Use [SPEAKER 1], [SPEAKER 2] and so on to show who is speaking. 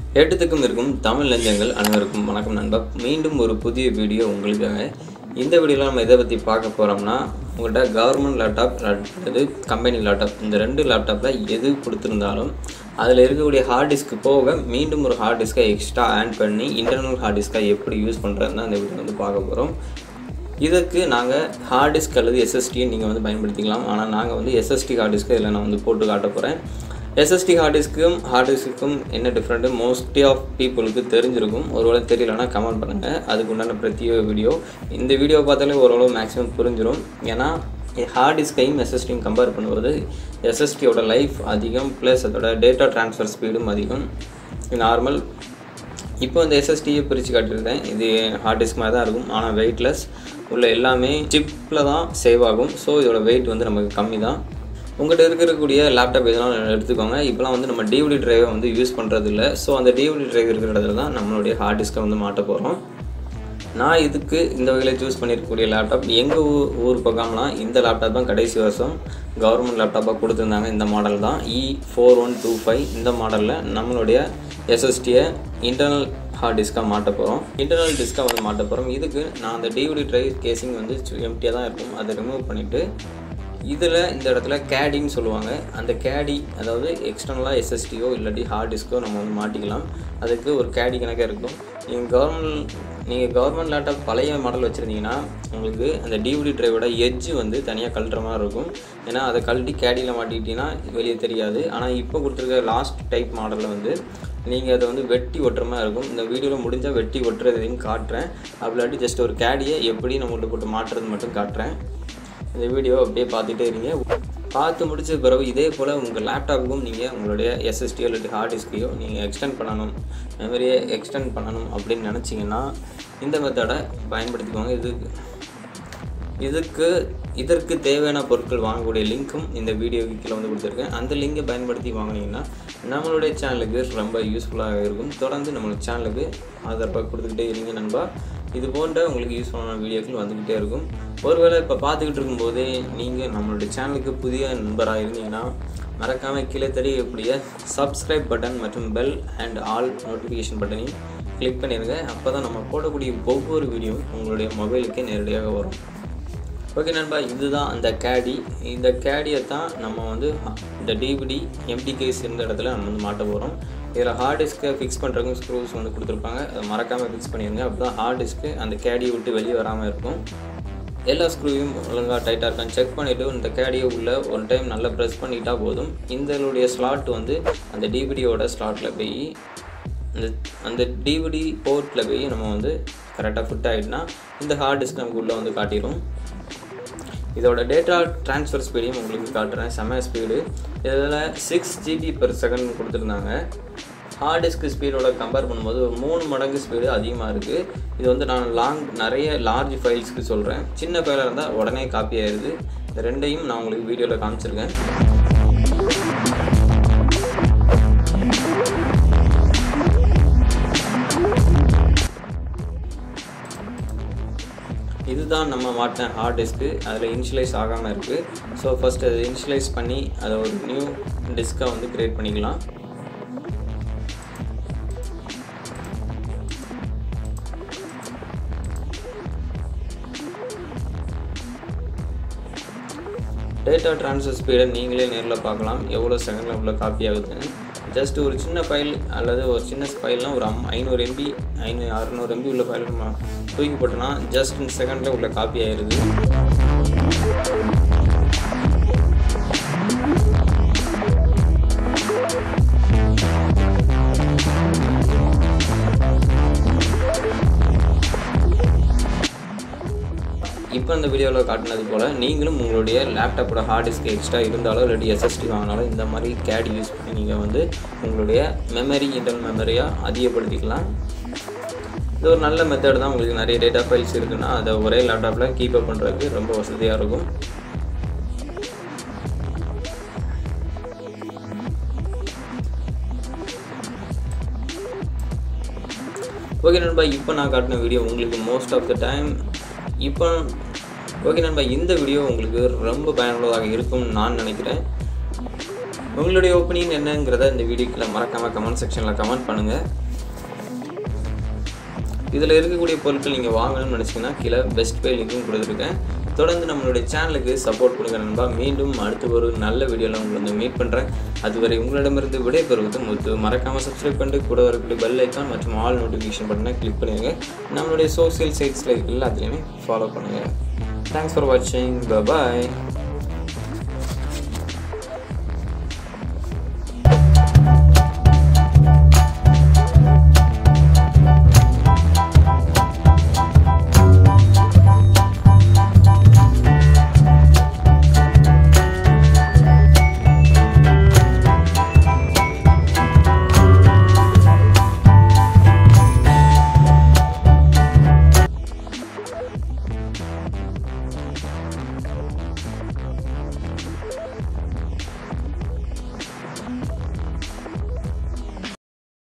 [SPEAKER 1] எட்டுத்துக்கும் இருக்கும் தமிழ் நெஞ்சங்கள் அனைவருக்கும் வணக்கம் நண்பா மீண்டும் ஒரு புதிய வீடியோ உங்களுக்காக இந்த வீடியோவில் நம்ம எதை பற்றி பார்க்க போகிறோம்னா உங்கள்கிட்ட கவர்மெண்ட் லேப்டாப் அல்லது கம்பெனி லேப்டாப் இந்த ரெண்டு லேப்டாப்பில் எது கொடுத்துருந்தாலும் அதில் இருக்கக்கூடிய ஹார்ட் டிஸ்க் போக மீண்டும் ஒரு ஹார்ட் டிஸ்க்கை எக்ஸ்ட்ரா ஆட் பண்ணி இன்டர்னல் ஹார்ட் டிஸ்க்கை எப்படி யூஸ் பண்ணுறதுன்னு அந்த வீடியோ வந்து பார்க்க போகிறோம் இதுக்கு நாங்கள் ஹார்ட் டிஸ்க் அல்லது எஸ்எஸ்டியை நீங்கள் வந்து பயன்படுத்திக்கலாம் ஆனால் நாங்கள் வந்து எஸ்எஸ்டி ஹார்ட் டிஸ்க்கு இதில் நான் வந்து போட்டு காட்ட போகிறேன் எஸ்எஸ்டி ஹார்ட் டிஸ்க்கும் ஹார்ட் டிஸ்க்குக்கும் என்ன டிஃப்ரெண்ட்டு மோஸ்ட்லி ஆஃப் பீப்புளுக்கு தெரிஞ்சிருக்கும் ஒருவேளை தெரியலனா கமெண்ட் பண்ணுங்கள் அதுக்கு உண்டான பிரத்யேக வீடியோ இந்த வீடியோ பார்த்தாலே ஓரளவு மேக்ஸிமம் புரிஞ்சிடும் ஏன்னா ஹார்ட் டிஸ்கையும் எஸ்எஸ்டியும் கம்பேர் பண்ணும்போது எஸ்எஸ்டியோட லைஃப் அதிகம் ப்ளஸ் அதோட டேட்டா ட்ரான்ஸ்ஃபர் ஸ்பீடும் அதிகம் நார்மல் இப்போ இந்த எஸ்எஸ்டியை பிரித்து காட்டியிருக்கேன் இது ஹார்ட் டிஸ்க் மாதிரி தான் இருக்கும் ஆனால் வெயிட்லெஸ் உள்ள எல்லாமே சிப்பில் தான் சேவ் ஆகும் ஸோ இதோட வெயிட் வந்து நமக்கு கம்மி தான் உங்கள்கிட்ட இருக்கக்கூடிய லேப்டாப் எதனாலும் எடுத்துக்கோங்க இப்போலாம் வந்து நம்ம டிவிடி ட்ரைவை வந்து யூஸ் பண்ணுறது இல்லை ஸோ அந்த டிவிடி ட்ரைவ் இருக்கிற இடத்துல தான் நம்மளுடைய ஹார்ட் டிஸ்க்கை வந்து மாட்ட போகிறோம் நான் இதுக்கு இந்த வகையில் சூஸ் பண்ணியிருக்கக்கூடிய லேப்டாப் எங்கள் ஊ ஊர் பக்கம்லாம் இந்த லேப்டாப் தான் கடைசி வருஷம் கவர்மெண்ட் லேப்டாப்பாக கொடுத்துருந்தாங்க இந்த மாடல் தான் E four one two five இந்த மாடலில் நம்மளுடைய எஸ்எஸ்டியை இன்டர்னல் ஹார்ட் டிஸ்க்காக மாட்ட போகிறோம் இன்டர்னல் டிஸ்க்காக வந்து மாட்ட போகிறோம் இதுக்கு நான் அந்த டிவிடி ட்ரைவ் கேசிங் வந்து எம்டியாக தான் இருக்கும் அதை ரிமூவ் பண்ணிவிட்டு இதில் இந்த இடத்துல கேடின்னு சொல்லுவாங்க அந்த கேடி அதாவது எக்ஸ்டர்னலாக எஸ்எஸ்டியோ இல்லாட்டி ஹார்ட் டிஸ்க்கோ நம்ம வந்து மாட்டிக்கலாம் அதுக்கு ஒரு கேடி கணக்காக இருக்கும் நீங்கள் கவர்மெண்ட் நீங்கள் கவர்மெண்ட் லேப்டாப் பழைய மாடல் வச்சுருந்தீங்கன்னா உங்களுக்கு அந்த டிவிடி ட்ரைவோட எட்ஜ் வந்து தனியாக கழட்டுற மாதிரி இருக்கும் ஏன்னா அதை கழட்டி கேடியில் மாட்டிக்கிட்டீங்கன்னா வெளியே தெரியாது ஆனால் இப்போ கொடுத்துருக்க லாஸ்ட் டைப் மாடலில் வந்து நீங்கள் அதை வந்து வெட்டி ஒட்டுற மாதிரி இருக்கும் இந்த வீடியோவில் முடிஞ்சால் வெட்டி ஒட்டுறதையும் காட்டுறேன் அப்படி ஜஸ்ட் ஒரு கேடியை எப்படி நம்மள்ட்ட போட்டு மாட்டுறது மட்டும் காட்டுறேன் இந்த வீடியோ அப்படியே பார்த்துட்டே இருங்க பார்த்து முடிச்ச பிறகு இதே போல் உங்கள் லேப்டாப்புக்கும் நீங்கள் உங்களுடைய எஸ்எஸ்டியோ இல்லாட்டி ஹார்ட் டிஸ்கையோ நீங்கள் எக்ஸ்டெண்ட் பண்ணணும் மெமரியை எக்ஸ்டெண்ட் பண்ணணும் அப்படின்னு நினச்சிங்கன்னா இந்த மெத்தடை பயன்படுத்திக்கோங்க இதுக்கு இதுக்கு இதற்கு தேவையான பொருட்கள் வாங்கக்கூடிய லிங்க்கும் இந்த வீடியோக்கு கீழே வந்து கொடுத்துருக்கேன் அந்த லிங்கை பயன்படுத்தி வாங்கினீங்கன்னா நம்மளுடைய சேனலுக்கு ரொம்ப யூஸ்ஃபுல்லாக இருக்கும் தொடர்ந்து நம்மளோட சேனலுக்கு ஆதரவாக கொடுத்துக்கிட்டே இருங்க நண்பா இது போன்ற உங்களுக்கு யூஸ்ஃபுல்லான வீடியோக்கள் வந்துக்கிட்டே இருக்கும் ஒருவேளை இப்போ பார்த்துக்கிட்டு இருக்கும்போதே நீங்கள் நம்மளுடைய சேனலுக்கு புதிய நண்பராக இருந்தீங்கன்னா மறக்காமல் கீழே தெரியக்கூடிய சப்ஸ்கிரைப் பட்டன் மற்றும் பெல் அண்ட் ஆல் நோட்டிஃபிகேஷன் பட்டனையும் கிளிக் பண்ணிடுங்க அப்போ தான் நம்ம போடக்கூடிய ஒவ்வொரு வீடியோவும் உங்களுடைய மொபைலுக்கே நேரடியாக வரும் ஓகே நண்பா இதுதான் அந்த கேடி இந்த கேடியை தான் நம்ம வந்து இந்த டிவிடி எம்டி கேஸ் இருந்த இடத்துல நம்ம வந்து மாட்ட போகிறோம் இதில் ஹார்ட் டிஸ்க்கை ஃபிக்ஸ் பண்ணுறதுக்கும் ஸ்க்ரூஸ் வந்து கொடுத்துருப்பாங்க அதை மறக்காமல் ஃபிக்ஸ் பண்ணிடுங்க அப்போ தான் ஹார்ட் டிஸ்க்கு அந்த கேடியை விட்டு வெளியே வராமல் இருக்கும் எல்லா ஸ்க்ரூவையும் ஒழுங்காக டைட்டாக இருக்கான்னு செக் பண்ணிவிட்டு இந்த கேடியை உள்ள ஒன் டைம் நல்லா ப்ரெஸ் பண்ணிட்டா போதும் இந்தளுடைய ஸ்லாட் வந்து அந்த டிவிடியோட ஸ்லாட்டில் போய் அந்த அந்த டிவிடி போர்ட்டில் போய் நம்ம வந்து கரெக்டாக ஃபிட் ஆகிட்டுனா இந்த ஹார்ட் டிஸ்க் நமக்கு உள்ளே வந்து காட்டிடும் இதோட டேட்டா ட்ரான்ஸ்ஃபர் ஸ்பீடையும் உங்களுக்கு காட்டுறேன் செம்ம ஸ்பீடு இதில் சிக்ஸ் ஜிபி பெர் செகண்ட் கொடுத்துருந்தாங்க ஹார்ட் டிஸ்க் ஸ்பீடோட கம்பேர் பண்ணும்போது ஒரு மூணு மடங்கு ஸ்பீடு அதிகமாக இருக்குது இது வந்து நான் லாங் நிறைய லார்ஜ் ஃபைல்ஸ்க்கு சொல்கிறேன் சின்ன ஃபைலாக இருந்தால் உடனே காப்பி ஆயிடுது இந்த ரெண்டையும் நான் உங்களுக்கு வீடியோவில் காமிச்சிருக்கேன் இதுதான் நம்ம மாட்டின ஹார்ட் டிஸ்க்கு அதில் இனிஷியலைஸ் ஆகாமல் இருக்குது ஸோ ஃபஸ்ட் அதை இனிஷியலைஸ் பண்ணி அதை ஒரு நியூ டிஸ்க்காக வந்து க்ரியேட் பண்ணிக்கலாம் டேட்டா ட்ரான்ஸ்ஃபர் ஸ்பீடை நீங்களே நேரில் பார்க்கலாம் எவ்வளோ செகண்டில் உள்ள காப்பி ஆகுதுன்னு ஜஸ்ட் ஒரு சின்ன ஃபைல் அல்லது ஒரு சின்ன ஃபைல்னால் ஒரு அம் ஐநூறு எம்பி ஐநூறு அறநூறு எம்பி உள்ள ஃபைல் நம்ம தூக்கி போட்டோன்னா ஜஸ்ட் இந்த செகண்டில் உள்ள காப்பி ஆயிடுது இப்போ இந்த வீடியோவில் காட்டினது போல் நீங்களும் உங்களுடைய லேப்டாப்போட ஹார்ட் டிஸ்க் எக்ஸ்ட்ரா இருந்தாலோ இல்லாட்டி எஸ்எஸ்டி வாங்கினாலும் இந்த மாதிரி கேட் யூஸ் பண்ணி நீங்கள் வந்து உங்களுடைய மெமரி இன்டர்னல் மெமரியாக அதிகப்படுத்திக்கலாம் இது ஒரு நல்ல மெத்தட் தான் உங்களுக்கு நிறைய டேட்டா ஃபைல்ஸ் இருக்குன்னா அதை ஒரே லேப்டாப்பில் கீப் அப் பண்ணுறதுக்கு ரொம்ப வசதியாக இருக்கும் ஓகே நண்பா இப்போ நான் காட்டின வீடியோ உங்களுக்கு மோஸ்ட் ஆஃப் த டைம் இப்போ ஓகே நண்பா இந்த வீடியோ உங்களுக்கு ரொம்ப பயனுள்ளதாக இருக்கும்னு நான் நினைக்கிறேன் உங்களுடைய ஒப்பீனியன் என்னங்கிறத இந்த வீடியோக்குள்ள மறக்காமல் கமெண்ட் செக்ஷனில் கமெண்ட் பண்ணுங்கள் இதில் இருக்கக்கூடிய பொருட்கள் நீங்கள் வாங்கணும்னு நினச்சிங்கன்னா கீழே பெஸ்ட் பே லிங்க்கும் கொடுத்துருக்கேன் தொடர்ந்து நம்மளுடைய சேனலுக்கு சப்போர்ட் கொடுங்க நண்பா மீண்டும் அடுத்த ஒரு நல்ல வீடியோவில் உங்களை வந்து மீட் பண்ணுறேன் அதுவரை உங்களிடமிருந்து விடைபெறுவது முத்து மறக்காமல் சப்ஸ்கிரைப் பண்ணிட்டு கூட வரக்கூடிய பெல் ஐக்கான் மற்றும் ஆல் நோட்டிஃபிகேஷன் பட்டனை கிளிக் பண்ணிடுங்க நம்மளுடைய சோசியல் சைட்ஸில் இருக்க எல்லாத்துலேயுமே ஃபாலோ பண்ணுங்கள் தேங்க்ஸ் ஃபார் வாட்சிங் பாய்